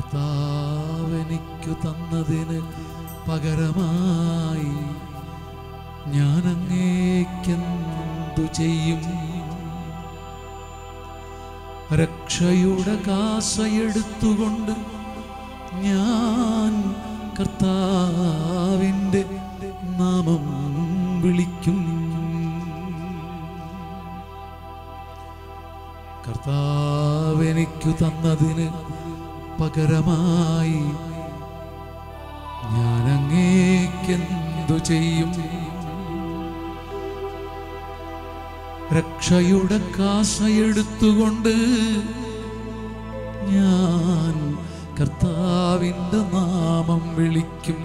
കർത്താവെനിക്കു തന്നതിന് പകരമായി ഞാൻ അങ്ങേക്കെന്തു ചെയ്യും രക്ഷയുടെ കാസയെടുത്തുകൊണ്ട് ഞാൻ കർത്താവിൻ്റെ നാമം വിളിക്കും കർത്താവെനിക്കു തന്നതിന് പകരമായി ഞാൻ അങ്ങേക്കെന്തു ചെയ്യും രക്ഷയുടെ കാസയെടുത്തുകൊണ്ട് ഞാൻ കർത്താവിൻ്റെ നാമം വിളിക്കും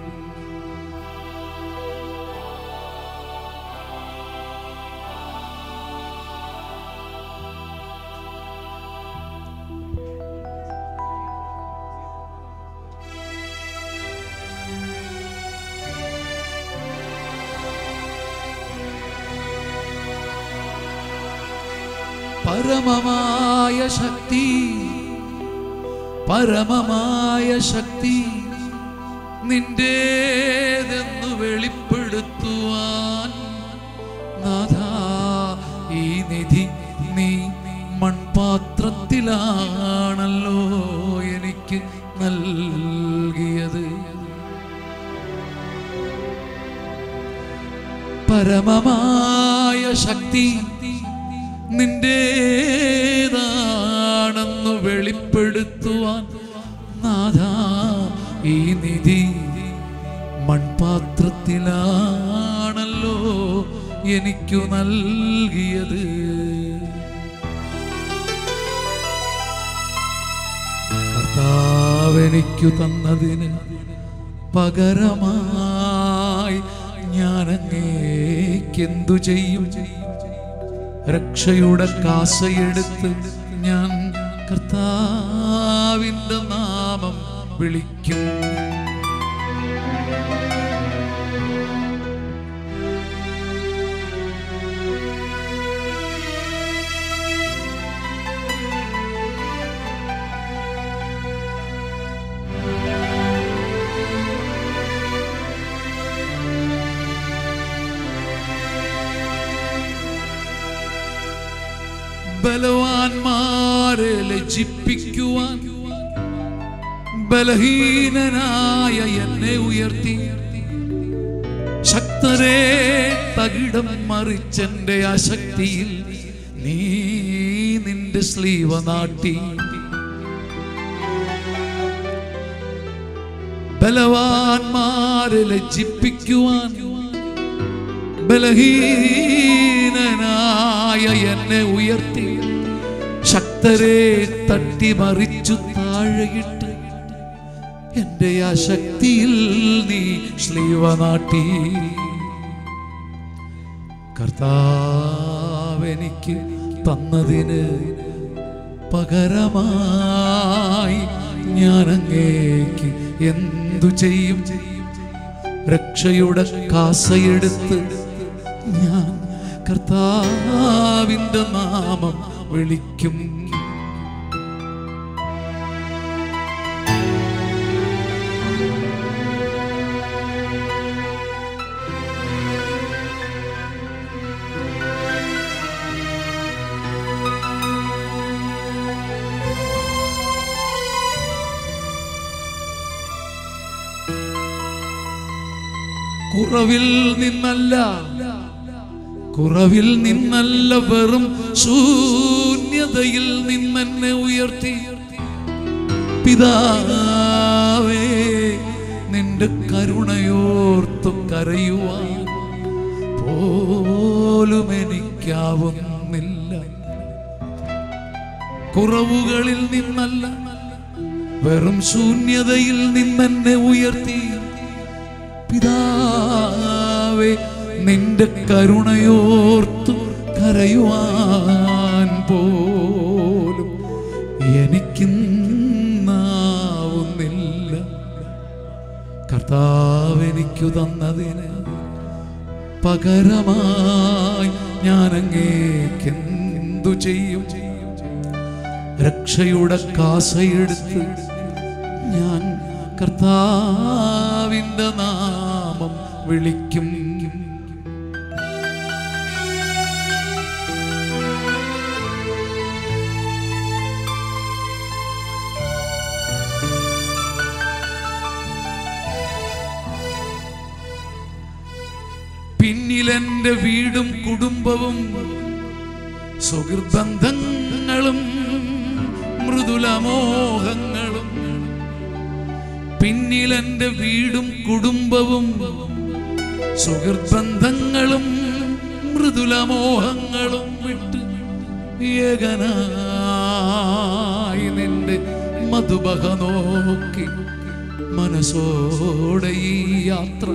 പരമമായ ശക്തി പരമമായ ശക്തി നിന്റേതെന്നു വെളിപ്പെടുത്തുവാൻ നാഥാ ഈ നിധി നീ മൺപാത്രത്തിലാണല്ലോ എനിക്ക് നൽകിയത് പരമമായ ശക്തി നിന്റേതാണെന്നു വെളിപ്പെടുത്തുവാൻ നാഥാ ഈ നിധി മൺപാത്രത്തിലാണല്ലോ എനിക്കു നൽകിയത് കർത്താവെനിക്കു തന്നതിന് പകരമായി ഞാൻ അങ്ങേക്കെന്തു ചെയ്യും രക്ഷയുടെ കാസയെടുത്ത് ഞാൻ കർത്താവിൻ്റെ നാമം വിളിക്കും ബലവാന്മാരെ ലജ്ജിപ്പിക്കുവാൻ ബലഹീനനായ എന്നെ ഉയർത്തി ശക്തരെ തകിടം മറിച്ചെന്റെ അശക്തിയിൽ നീ നിന്റെ സ്ലീവ നാട്ടി ബലവാന്മാരെ ലജ്ജിപ്പിക്കുവാൻ ബലഹീനനായ എന്നെ ഉയർത്തി ശക്തരെ തട്ടിമറിച്ചു താഴെയിട്ട് എന്റെ ആ ശക്തിയിൽ നീ ശ്ലീവ നാട്ടി കർത്താവെനിക്ക് തന്നതിന് പകരമായി ഞാൻ അങ്ങേക്ക് എന്തു ചെയ്യും രക്ഷയുടെ കാസയെടുത്ത് ഞാൻ കർത്താവിൻ്റെ നാമം വിളിക്കും കുറവിൽ നിന്നല്ല കുറവിൽ നിന്നല്ല വെറും ശൂന്യതയിൽ നിന്നെന്നെ ഉയർത്തി പിതാവേ നിന്റെ കരുണയോർത്തു കരയുവാൻ പോലും എനിക്കാവുന്നില്ല കുറവുകളിൽ നിന്നല്ല വെറും ശൂന്യതയിൽ നിന്നെന്നെ ഉയർത്തി പിതാവേ നിന്റെ കരുണയോർത്തു കരയുവാൻ പോലും എനിക്കിന്നാവുന്നില്ല കർത്താവെനിക്കു തന്നതിന് പകരമായി ഞാൻ അങ്ങേക്കെന്തു ചെയ്യും രക്ഷയുടെ കാസയെടുത്ത് ഞാൻ കർത്താവിൻ്റെ നാമം വിളിക്കും പിന്നിലെന്റെ വീടും കുടുംബവും സുഹൃബന്ധങ്ങളും മൃദുലമോഹങ്ങളും പിന്നിലെന്റെ വീടും കുടുംബവും സുഹൃബന്ധങ്ങളും മൃദുലമോഹങ്ങളും വിട്ട് ഏകനായി നിന്റെ മധുബഹ നോക്കി മനസ്സോടെ ഈ യാത്ര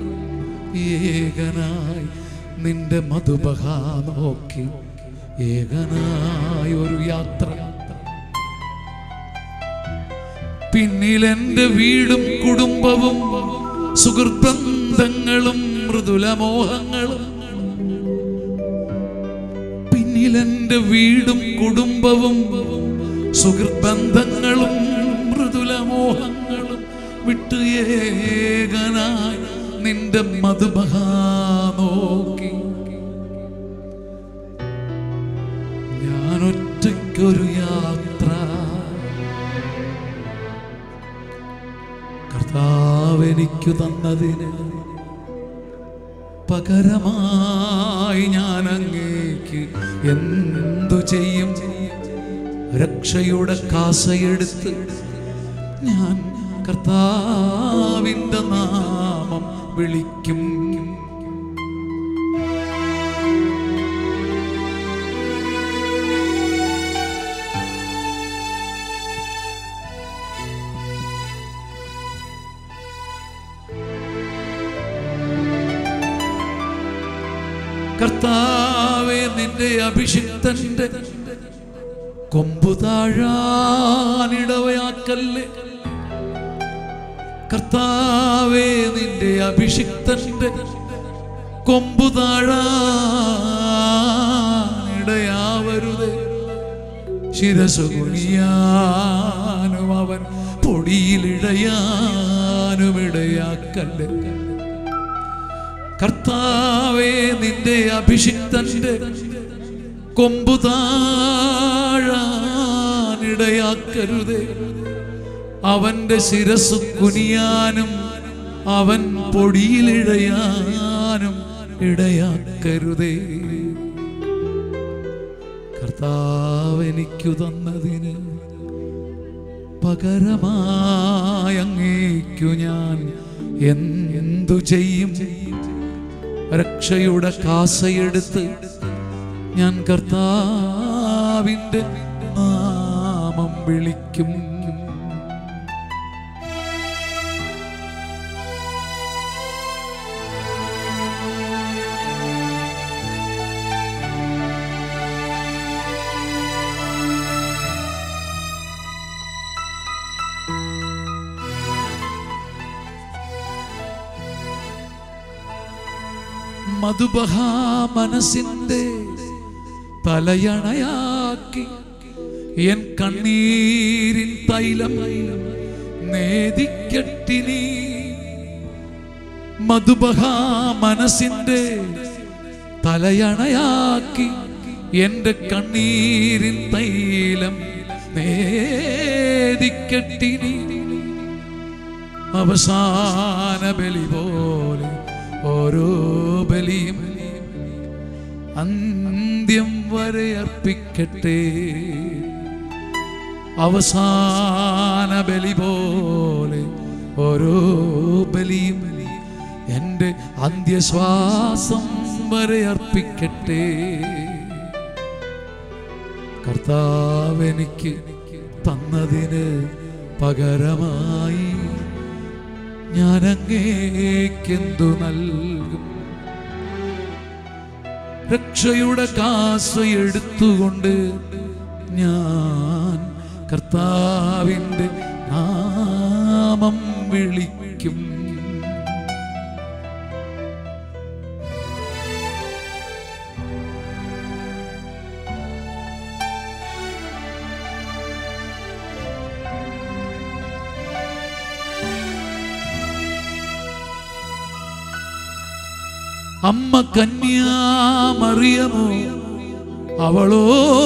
ഏകനായി നിന്റെ മധുബഹ നോക്കി ഏകനായി ഒരു യാത്ര പിന്നിലെന്റെ വീടും കുടുംബവും സുഹൃബന്ധങ്ങളും മൃദുലമോഹങ്ങളും പിന്നിലെന്റെ വീടും കുടുംബവും സുഹൃബന്ധങ്ങളും മൃദുലമോഹങ്ങളും വിട്ട് ഏകനായി നിന്റെ മധുബഹ നോക്കി ഞാൻ ഒറ്റയ്ക്കൊരു യാത്ര കർത്താവ് എനിക്ക് തന്നതിന് പകരമായി ഞാൻ അങ്ങേക്ക് എന്തു ചെയ്യും രക്ഷയുടെ കാസയെടുത്ത് ഞാൻ കർത്താവിൻ്റെ നാമം വിളിക്കും കർത്താവെ നിന്റെ അഭിഷിക്തന്റെ കൊമ്പു താഴാനിടവയാക്കല്ലേ കർത്താവെ നിന്റെ അഭിഷിക്തന്റെ കൊമ്പു താഴാനിടയാവരുത് ശിരസു കുനിയാനും അവൻ പൊടിയിലിഴയാനും ഇടയാക്കല്ലേ കർത്താവേ നിന്റെ അഭിഷിക്തന്റെ കൊമ്പു താഴാനിടയാക്കരുതേ അവന്റെ ശിരസ് കുനിയാനും അവൻ പൊടിയിലിഴയാനും ഇടയാക്കരുതേ കർത്താവ് എനിക്കു തന്നതിന് പകരമായങ്ങേക്കു ഞാൻ എന്തു ചെയ്യും രക്ഷയുടെ കാസയെടുത്ത് ഞാൻ കർത്താവിൻ്റെ നാമം വിളിക്കും മധുബഹാ മനസ്സിന്റെ തലയണയാക്കി എൻ കണ്ണീരിൻ തൈലം നേദിക്കട്ടിനി മധുബഹാ മനസ്സിന്റെ തലയണയാക്കി എന്റെ കണ്ണീരിൻ തൈലം നേദിക്കട്ടിനി അവസാന ബലി പോലെ ഓരോ ബലിയും അന്ത്യം വരെ അർപ്പിക്കട്ടെ അവസാന ബലി പോലെ ഓരോ ബലിയും എൻ്റെ അന്ത്യശ്വാസം വരെ അർപ്പിക്കട്ടെ കർത്താവ് എനിക്ക് തന്നതിന് പകരമായി ഞാൻ അങ്ങേക്കെന്തു നൽകും രക്ഷയുടെ കാസ എടുത്തുകൊണ്ട് ഞാൻ കർത്താവിൻ്റെ നാമം വിളിക്കും അമ്മ കന്യാമറിയമോ അവളോ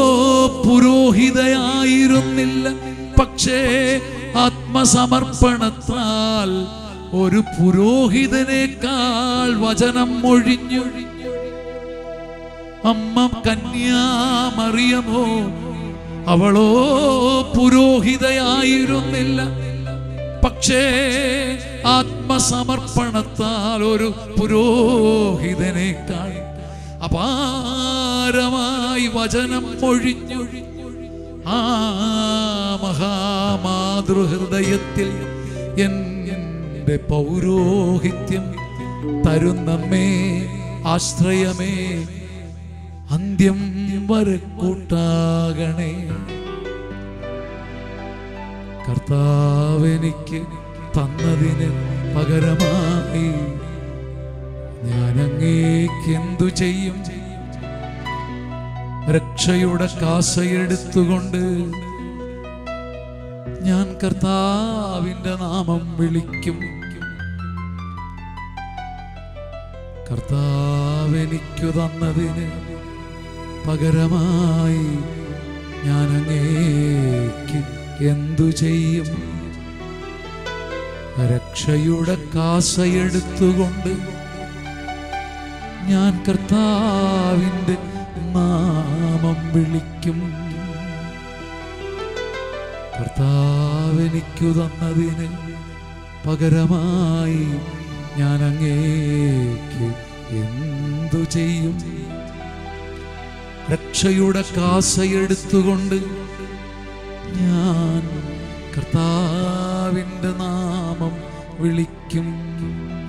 പുരോഹിതയായിരുന്നില്ല പക്ഷേ ആത്മസമർപ്പണത്താൽ ഒരു പുരോഹിതനേക്കാൾ വചനം ഒഴിഞ്ഞു അമ്മ കന്യാമറിയമോ അവളോ പുരോഹിതയായിരുന്നില്ല പക്ഷേ ആത്മസമർപ്പണത്താൽ ഒരു പുരോഹിതനേക്കാൾ അപാരമായി വചനം ഒഴിഞ്ഞു ആ മഹാമാതൃഹൃദയത്തിൽ എൻ്റെ പൗരോഹിത്യം തരുന്നമ്മേ ആശ്രയമേ അന്ത്യം വരെ കൂട്ടാകണേ കർത്താവെനിക്ക് തന്നതിന് പകരമായി ഞാൻ അങ്ങേക്ക് എന്തു ചെയ്യും രക്ഷയുടെ കാസയെടുത്തുകൊണ്ട് ഞാൻ കർത്താവിന്റെ നാമം വിളിക്കും കർത്താവെനിക്കു തന്നതിന് പകരമായി ഞാൻ അങ്ങേക്ക് എന്തു ചെയ്യും രക്ഷയുടെ കാസയെടുത്തുകൊണ്ട് ഞാൻ കർത്താവിൻ്റെ നാമം വിളിക്കും കർത്താവെനിക്കു തന്നതിന് പകരമായി ഞാൻ അങ്ങേക്ക് എന്തു ചെയ്യും രക്ഷയുടെ കാസയെടുത്തുകൊണ്ട് ഞാൻ കർത്താവിൻ്റെ നാമം വിളിക്കും